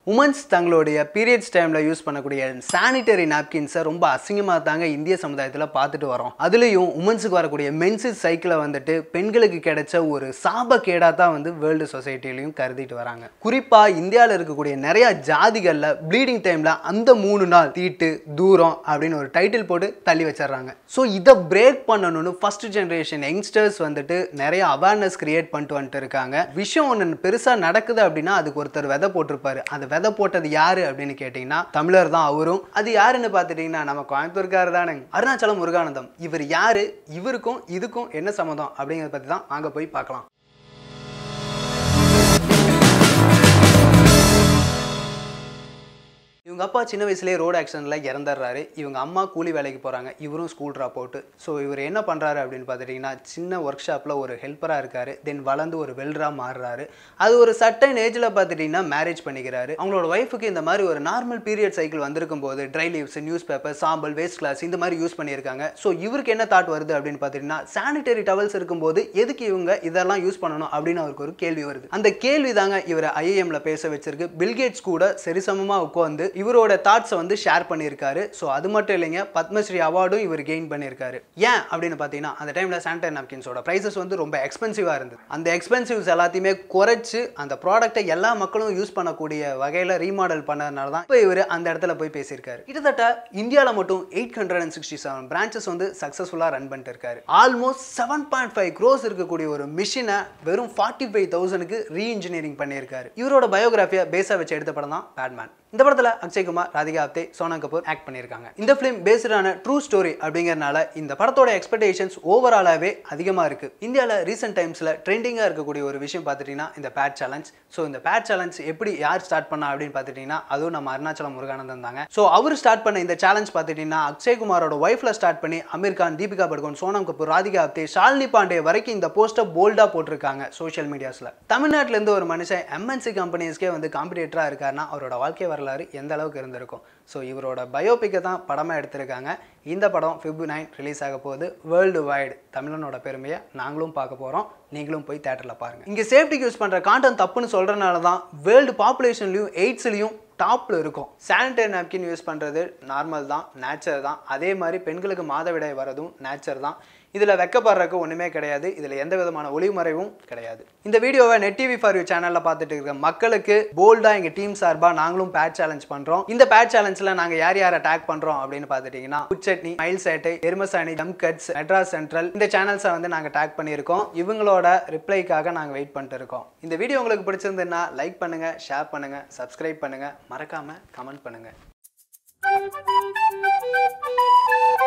women's தங்களுடைய periods டைமில் use பண்ணக்கூடிய சானிட்டரி நாப்கின்ஸை ரொம்ப அசிங்கமாக தாங்க இந்திய சமுதாயத்தில் பார்த்துட்டு வரோம் அதுலேயும் உமன்ஸுக்கு வரக்கூடிய மென்சஸ் சைக்கிளை வந்துட்டு பெண்களுக்கு கிடைச்ச ஒரு சாபக்கேடாக தான் வந்து வேர்ல்டு சொசைட்டிலையும் கருதிட்டு வராங்க குறிப்பாக இந்தியாவில் இருக்கக்கூடிய நிறைய ஜாதிகளில் ப்ளீடிங் டைமில் அந்த மூணு நாள் தீட்டு தூரம் அப்படின்னு ஒரு டைட்டில் போட்டு தள்ளி வச்சிடுறாங்க ஸோ இதை பிரேக் பண்ணணும்னு ஃபர்ஸ்ட் ஜென்ரேஷன் யங்ஸ்டர்ஸ் வந்துட்டு நிறைய அவேர்னஸ் கிரியேட் பண்ணிட்டு வந்துட்டு இருக்காங்க விஷயம் ஒன்று பெருசாக நடக்குது அப்படின்னா அதுக்கு ஒருத்தர் விதை போட்டிருப்பாரு அந்த விதை போட்டது யாரு அப்படின்னு கேட்டிங்கன்னா தமிழர் தான் அவரும் அது யாருன்னு பார்த்துட்டிங்கன்னா நம்ம கோயம்புத்தூர்கார் தானே அருணாச்சலம் முருகானந்தம் இவர் யாரு இவருக்கும் இதுக்கும் என்ன சம்மதம் அப்படிங்கிறத பற்றி தான் வாங்க போய் பார்க்கலாம் இவங்க அப்பா சின்ன வயசுலேயே ரோடு ஆக்சிடென்ட்டில் இறந்துடுறாரு இவங்க அம்மா கூலி வேலைக்கு போகிறாங்க இவரும் ஸ்கூல் ட்ராப் அவுட்டு ஸோ இவர் என்ன பண்ணுறாரு அப்படின்னு பார்த்துட்டிங்கன்னா சின்ன ஒர்க் ஷாப்பில் ஒரு ஹெல்ப்பராக இருக்கார் தென் வளர்ந்து ஒரு வெல்டராக மாறுறாரு அது ஒரு சட்டன் ஏஜில் பார்த்துட்டிங்கன்னா மேரேஜ் பண்ணிக்கிறாரு அவங்களோட ஒய்ஃபுக்கு இந்த மாதிரி ஒரு நார்மல் பீரியட் சைக்கிள் வந்திருக்கும் போது ட்ரை லீவ்ஸ் நியூஸ் பேப்பர் சாம்பல் வேஸ்ட் கிளாஸ் இந்த மாதிரி யூஸ் பண்ணியிருக்காங்க ஸோ இவருக்கு என்ன தாட் வருது அப்படின்னு பார்த்துட்டிங்கன்னா சானிட்டரி டவல்ஸ் இருக்கும்போது எதுக்கு இவங்க இதெல்லாம் யூஸ் பண்ணணும் அப்படின்னு அவருக்கு ஒரு கேள்வி வருது அந்த கேள்வி தாங்க இவரை ஐஏஎம்ல பேச வச்சிருக்கு பில்கேட்ஸ் கூட சரிசமமாக உட்காந்து இவரோட தாட்ஸை வந்து ஷேர் பண்ணியிருக்காரு ஸோ அது மட்டும் இல்லைங்க பத்மஸ்ரீ அவார்டும் இவர் கெயின் பண்ணியிருக்காரு ஏன் அப்படின்னு பார்த்தீங்கன்னா அந்த டைமில் சானிடரி நாப்கின்ஸோட ப்ரைஸஸ் வந்து ரொம்ப எக்ஸ்பென்சிவாக இருந்தது அந்த எக்ஸ்பென்சிவ்ஸ் எல்லாத்தையுமே குறைச்சு அந்த ப்ராடக்ட்டை எல்லா மக்களும் யூஸ் பண்ணக்கூடிய வகையில் ரீமாடல் பண்ணதுனால தான் இப்போ இவர் அந்த இடத்துல போய் பேசியிருக்காரு கிட்டத்தட்ட இந்தியாவில் மட்டும் eight hundred and sixty seven branches வந்து சக்ஸஸ்ஃபுல்லாக ரன் பண்ணிட்டு இருக்காரு almost seven point five crores இருக்கக்கூடிய ஒரு மிஷினை வெறும் ஃபார்ட்டி ஃபைவ் தௌசண்ட்க்கு ரீஇன்ஜினியரிங் பண்ணியிருக்காரு இவரோட பயோகிராஃபியை பேஸாக வச்சு எடுத்த படம் தான் பேட்மேன் இந்த படத்தில் அக்ஷய்குமார் ராதிகா ஆப்தே சோனா கபூர் ஆக்ட் பண்ணியிருக்காங்க இந்த ஃபிலிம் பேஸ்டான ட்ரூ ஸ்டோரி அப்படிங்கறனால இந்த படத்தோட எக்ஸ்பெக்டேஷன்ஸ் ஓவராலாகவே அதிகமாக இருக்கு இந்தியாவில் ரீசெண்ட் டைம்ஸில் ட்ரெண்டிங்காக இருக்கக்கூடிய ஒரு விஷயம் பார்த்துட்டிங்கன்னா இந்த பேட் சேலஞ்ச் ஸோ இந்த பேட் சேலஞ்ச் எப்படி யார் ஸ்டார்ட் பண்ணா அப்படின்னு பார்த்துட்டிங்கன்னா அதுவும் நம்ம அருணாச்சலம் முருகானந்தம் தாங்க ஸோ அவர் ஸ்டார்ட் பண்ண இந்த சேலஞ்ச் பார்த்துட்டிங்கன்னா அக்ஷய்குமாரோட ஒய்ஃபில் ஸ்டார்ட் பண்ணி அமீர் கான் தீபிகா படுகோன் சோனம் கபூர் ராதிகா ஆப்தே ஷாலினி பாண்டே வரைக்கும் இந்த போஸ்ட்டை போல்டாக போட்டிருக்காங்க சோஷியல் மீடியாஸில் தமிழ்நாட்டிலேருந்து ஒரு மனுஷன் எம்என்சி கம்பெனிஸ்க்கே வந்து காம்படிட்டராக இருக்காருன்னா அவரோட வாழ்க்கை வரலாறு எந்த அளவுக்கு இருந்திருக்கும் ஸோ இவரோட பயோபிக்கை தான் படமாக எடுத்திருக்காங்க இந்த படம் ஃபிப் நைன் ரிலீஸ் ஆக போகுது வேர்ல்டு வைடு தமிழனோட பெருமையை நாங்களும் பார்க்க போகிறோம் நீங்களும் போய் தேட்டரில் பாருங்கள் இங்கே சேஃப்டிக்கு யூஸ் பண்ணுற கான்டென்ட் தப்புன்னு சொல்கிறனால தான் வேர்ல்டு பாப்புலேஷன்லையும் எய்ட்ஸ்லையும் டாப்பில் இருக்கும் சானிடரி நாப்கின் யூஸ் பண்ணுறது நார்மல் தான் நேச்சர் தான் அதே மாதிரி பெண்களுக்கு மாதவிடாய் வரதும் நேச்சர் தான் இதில் வெக்கப்படுறதுக்கு ஒன்றுமே கிடையாது இதில் எந்த விதமான ஒளிமறைவும் கிடையாது இந்த வீடியோவை நெட் டிவி ஃபார் யூ சேனலில் பார்த்துட்டு இருக்க மக்களுக்கு போல்டாக எங்கள் டீம் சார்பாக நாங்களும் பேட் சேலஞ்ச் பண்ணுறோம் இந்த பேட் சேலஞ்சில் நாங்கள் யார் யார் அட்டாக் பண்ணுறோம் அப்படின்னு பார்த்துட்டிங்கன்னா உச்சட்னி மயில் சேட்டை Eruma Saani jump cuts Madras central இந்த சேனல்ஸை வந்து நாங்கள் டேக் பண்ணியிருக்கோம் இவங்களோட ரிப்ளைக்காக நாங்கள் வெயிட் பண்ணிட்டு இருக்கோம் இந்த வீடியோ உங்களுக்கு பிடிச்சிருந்ததுன்னா லைக் பண்ணுங்கள் ஷேர் பண்ணுங்கள் சப்ஸ்கிரைப் பண்ணுங்கள் மறக்காமல் கமெண்ட் பண்ணுங்கள்